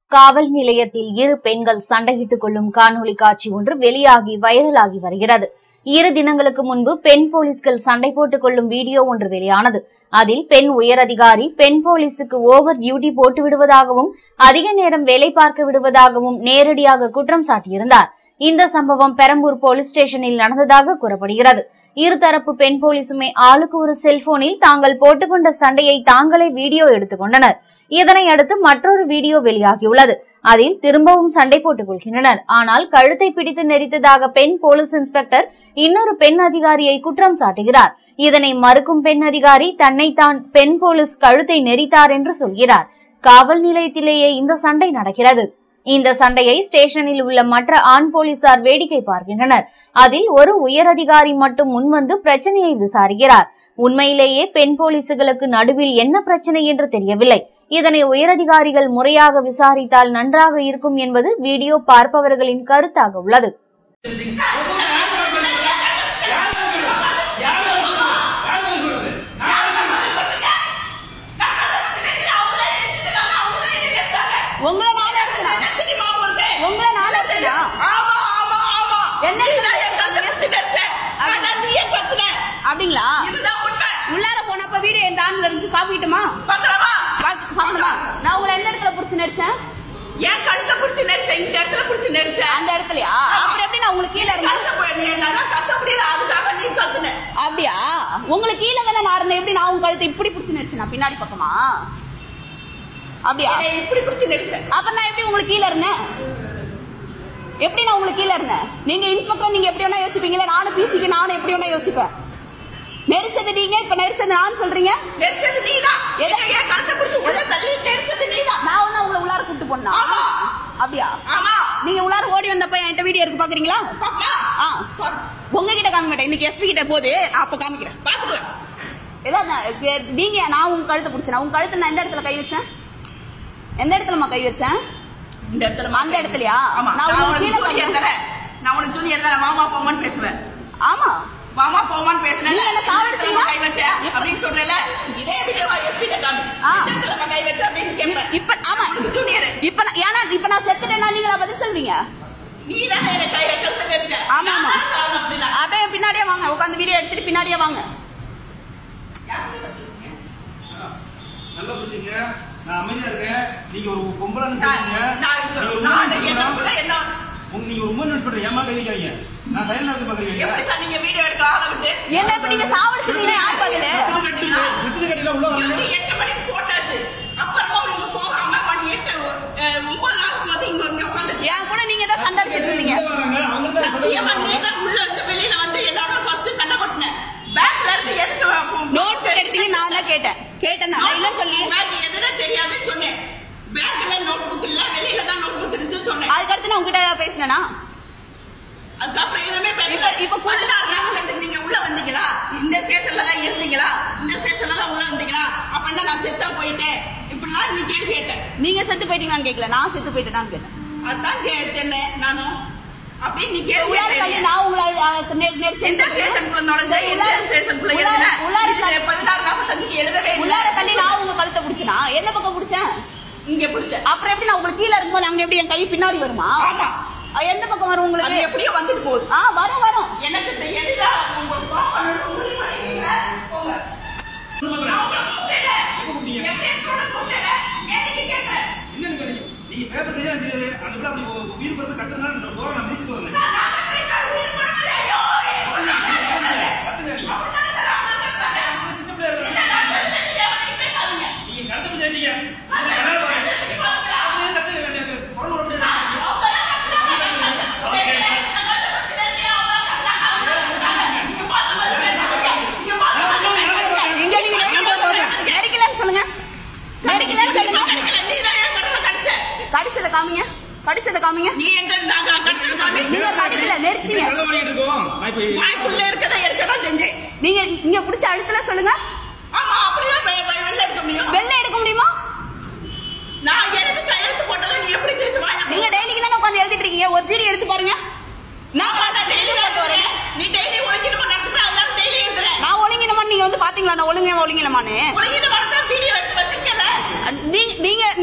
காவல் நிலையத்தில் இரு பெண்கள் சண்டையிட்டுக் கொள்ளும் காணொளி காட்சி ஒன்று வெளியாகி வைரலாகி வருகிறது இரு தினங்களுக்கு முன்பு பெண் போலீஸ்கள் சண்டை போட்டுக் கொள்ளும் வீடியோ ஒன்று வெளியானது அதில் பெண் உயரதிகாரி பெண் போலீசுக்கு ஓவர் டியூட்டி போட்டு விடுவதாகவும் அதிக நேரம் வேலை பார்க்க விடுவதாகவும் நேரடியாக குற்றம் சாட்டியிருந்தார் இந்த சம்பவம் பெரம்பூர் போலீஸ் ஸ்டேஷனில் நடந்ததாக கூறப்படுகிறது இருதரப்பு பெண் போலீசுமே ஆளுக்கு ஒரு செல்போனில் தாங்கள் போட்டுக்கொண்ட சண்டையை தாங்களே வீடியோ எடுத்துக் கொண்டனர் இதனை அடுத்து மற்றொரு வீடியோ வெளியாகியுள்ளது அதில் திரும்பவும் சண்டை போட்டுக் கொள்கின்றனர் ஆனால் கழுத்தை பிடித்து நெரித்ததாக பெண் போலீஸ் இன்ஸ்பெக்டர் இன்னொரு பெண் அதிகாரியை குற்றம் சாட்டுகிறார் இதனை மறுக்கும் பெண் அதிகாரி தன்னைத்தான் பெண் போலீஸ் கழுத்தை நெரித்தார் என்று சொல்கிறார் காவல் நிலையத்திலேயே இந்த சண்டை நடக்கிறது இந்த சண்டையை ஸ்டேஷனில் உள்ள மற்ற ஆண் போலீசார் வேடிக்கை பார்க்கின்றனர் அதில் ஒரு உயரதிகாரி மட்டும் முன்வந்து பிரச்சனையை விசாரிக்கிறார் உண்மையிலேயே பெண் போலீசுகளுக்கு நடுவில் என்ன பிரச்சனை என்று தெரியவில்லை இதனை உயரதிகாரிகள் முறையாக விசாரித்தால் நன்றாக இருக்கும் என்பது வீடியோ பார்ப்பவர்களின் கருத்தாக உள்ளது உங்களை நான் அடிச்சனா உங்களை நான் அடிச்சனா என்ன அப்படிங்களா உள்ளார போனப்ப வீடியோ என் ஆன்ல இருந்துச்சு பாப்பிட்டுமா பாக்கணுமா நான் உங்களை எந்த இடத்துல புடிச்சு நடிச்சேன் ஏன் கழுத்தை பிடிச்சு நெரிச்சேன் இந்த இடத்துல பிடிச்சு நெரிச்சேன் அந்த இடத்துலயா அப்புறம் எப்படி நான் உங்களுக்கு கீழே இருந்தேன் கத்த போய் நீ நல்லா கத்த முடியல அதுக்காக நீ கத்துன அப்படியா உங்களுக்கு கீழே தானே நான் இருந்தேன் எப்படி நான் உங்க கழுத்தை இப்படி புடிச்சு நடிச்சேன் பின்னாடி பக்கமா அப்படியா என்னை இப்படி பிடிச்சு நெரிச்சேன் அப்ப நான் எப்படி உங்களுக்கு கீழே இருந்தேன் எப்படி நான் உங்களுக்கு கீழே இருந்தேன் நீங்க இன்ஸ்பெக்டர் நீங்க எப்படி வேணா யோசிப்பீங்களா நானும் பிசிக்கு நானும் எப்படி வேணா யோசிப்பேன் நெரிச்சது நீங்க இப்ப நெரிச்சது நான் சொல்றீங்க நெரிச்சது நீதான் எதை? என்னை ஏன் கழுத்தை பிடிச்சு உள்ள தள்ளி நெரிச்சது நீதான் நான் வந்து உங்களை உள்ளார கூட்டு போனா ஆமா. அப்படியா ஆமா நீங்க உள்ளார ஓடி வந்தப்ப என்கிட்ட வீடியோ இருக்கு பாக்குறீங்களா பாப்பா ஆ உங்ககிட்ட காமிக்க மாட்டேன் இன்னைக்கு எஸ்பி கிட்ட போகுது அப்ப காமிக்கிறேன் பாத்துக்கலாம் ஏதோ நான் கே- நீங்க நான் உங்க கழுத்தை பிடிச்சேன் உங்க கழுத்தை நான் எந்த இடத்துல கை வச்சேன் எந்த இடத்துலமா கை வச்சேன் இந்த இடத்துல அந்த இடத்துலயா? ஆமா நான் நான் உனக்கு உனக்கு கீழே ஜூனியர் பண்ணேன். தானே நான் உனக்கு ஜூனியர் தானே மாமா போமான்னு பேசுவேன் ஆமா மாமா போமான்னு பேசுனேன் நீங்க என்ன சாவடிச்சீங்களா? கை வச்ச இப்ப- அப்படின்னு சொல்றல இதே வீடியோவா எஸ்பி காமி ஆ. இந்த இடத்துல கை வச்ச அப்படின்னு கேட்பேன் இப்ப ஆமா உனக்கு ஜூனியர் இப்ப நான்- ஏன்னா இப்ப நான் செத்துட்டேன்னா நீங்களா பதில் சொல்றீங்க நீ தானே எனக்கு கை கழுத்தை நெரிச்ச ஆமா, ஆமா. நான் சாவணும் அப்படின்னா அப்படியே பின்னாடியே வாங்க உட்காந்து வீடியோ எடுத்துட்டு பின்னாடியே வாங்க நல்லா புரிஞ்சுங்க நான் அமைதியா இருக்கேன் நீங்க ஒரு பொம்பளைன்னு சார், சொல்றீங்க நான் நீங்க இந்த- ஒரு நான் woman என்ன சொல்றேன். பிள்ளை என்ன உங்க நீங்க ஒரு உமன் சொல்றீங்க ஏமா கை வைக்காதீங்க நான் சைலண்டா இருந்து பாக்குறீங்க எப்படி சார் நீங்க வீடியோ எடுக்க ஆள விட்டு என்ன இப்ப நீங்க சாவடிச்சிருக்கீங்க யார் பதில் சித்து கட்டில உள்ள இது வரீங்க வந்து எட்டு மணிக்கு போட்டாச்சு அப்புறமா இவங்க போகாம மணி எட்டு அஹ், ஒன்பது ஆகும் போது இங்க இங்க உட்காந்து என் கூட நீங்க தான் சண்டை அடிச்சிட்டு இருந்தீங்க உள்ள வராங்க அவங்க தான் சத்தியமா நீ தான் உள்ள இருந்து வெளியில வந்து என்னோட ஃபர்ஸ்ட் சண்டை போட்டுன பேக்ல இருந்து எதுக்கு நோட் புக் எடுத்தீங்க நான் தான் கேட்டேன் கேட்டேன் நான் இல்லைன்னு சொல்லி பேக் எதுனே தெரியாதுன்னு சொன்னேன் பேக்ல நோட் புக் இல்ல வெளியில தான் நோட் புக் இருந்துச்சு சொன்னேன் அதுக்கடுத்து நான் உங்ககிட்ட ஏதாவது பேசினேனா அதுக்கப்புறம் எதுவுமே பேசல இப்ப- இப்ப கூட- பதினாறு நாள் கழிச்சு நீங்க உள்ள வந்தீங்களா இந்த ஸ்டேஷன்ல தான் இருந்தீங்களா இந்த ஸ்டேஷன்ல தான் உள்ள வந்தீங்களா அப்படின்னா நான் செத்தா போயிட்டேன் இப்படிலாம் நீ கேள்வி கேட்டேன் நீங்க செத்து போயிட்டீங்கன்னு கேட்கல நான் செத்து போயிட்டேனான்னு கேட்டேன் அதான் கேட்டேன் நானும் அப்படின்னு நீ கேள்வி உள்ளார தள்ளி கேட்டீங்க. நான் உங்களை அஹ், நெ- நெரிச்சேன்னு எந்த சொல்றீங்க. ஸ்டேஷனுக்குள்ள நுழைஞ்ச எந்த உள்ளார- ஸ்டேஷனுக்குள்ள உள்ளார- எழுதுன உள்ளார இது தள்ளி- பதினாறு நாற்பத்தஞ்சுக்கு எழுதவே இல்லை உள்ளார தள்ளி நான் உங்க கழுத்தை பிடிச்சனா என்ன பக்கம் பிடிச்சேன் இங்க பிடிச்ச அப்புறம் எப்படி நான் உங்களுக்கு கீழே இருக்கும்போது அங்க எப்படி என் கை பின்னாடி வருமா ஆமா அஹ், எந்த பக்கம் வரும் அது உங்களுக்கு எப்படியோ வந்துட்டு போகுது ஆ வரும் வரும் எனக்கு இந்த எதிரா உங்களுக்கு phone பண்ணணும்னு முடிவு பண்ணிட்டீங்க. போங்க. நான் உங்களை கூப்பிடல. எப்ப கூப்பிட்டீங்க? எப்படி ஸ்டூடெண்ட் கூப்பிடல. ஏன்னு கேட்டேன். என்னன்னு கேட்டீங்க நீங்க பேப்பர் தெரியாது தெரியாது அந்த பிள்ளை அப்படி ஒரு உயிர் பிறப்பு கத்துறதுனால போற நான் மிதிச்சு போறேன் சார், நான் தான் பேசுறேன். உயிர் போனது. ஐயோ, ஐயோ, கத்துங்க நீங்க அப்படித்தானே சார் அவங்க சொல்றாங்க. நான் சின்ன பிள்ளையா இருக்கேன் என்ன நான் தெரிஞ்சு நீங்க அவனை பேசாதீங்க. நீங்க நடந்து தெரிஞ்சீங்க அப்படியே கத்துக்க வேண்டியது குரல் விட முடியாது அவங்க தான் கத்துறாங்க. நான் வந்து பிரச்சனை இல்லையா? அவங்க தான் கத்துறாங்க. நீங்க பார்த்து பார்த்து பேசாதீங்க. நீங்க பார்த்து பார்த்து பேசாதீங்க. இங்க நீங்க நெரிக்கல- நெரிக்கலன்னு சொல்லுங்க நெரிக்கலன்னு சொல்லுங்க கடிக்கல. நீ தான் என் மேல கடிச்ச. கடிச்சதை காமிங்க கடிச்சதை காமிங்க நீ எங்க நாங்க கடிச்சது காமி. நீங்க கடிக்கல நெரிச்சீங்க கதை பண்ணிட்டு இருக்கோம் நான் இப்ப வாய்ப்புள்ள இருக்கதை இருக்கதான் செஞ்சேன் நீங்க இங்க புடிச்ச அழுத்தல சொல்லுங்க ஆமா அப்படிதான் வெ- வெ- வெளில எடுக்க முடியும் வெள்ளை எடுக்க முடியுமா நான் எனக்கு கையெழுத்து போட்டதை நீ எப்படி கிழிச்சு வாங்க நீங்க டெய்லிக்கு தானே உட்காந்து எழுதிட்டு இருக்கீங்க ஒரு ஜீரி எடுத்து பாருங்க நான் நான் டெய்லி தான் வரேன் நீ டெய்லி ஒழுங்கினமா நடத்துற அதனால டெய்லி எழுதுறேன் நான் ஒழுங்கினமா நீங்க வந்து பாத்தீங்களா நான் ஒழுங்க ஒழுங்கினமான்னு ஒழுங்கினமா வீடியோ எடுத்து வச்சிருக்கேன்ல நீங்க நீங்க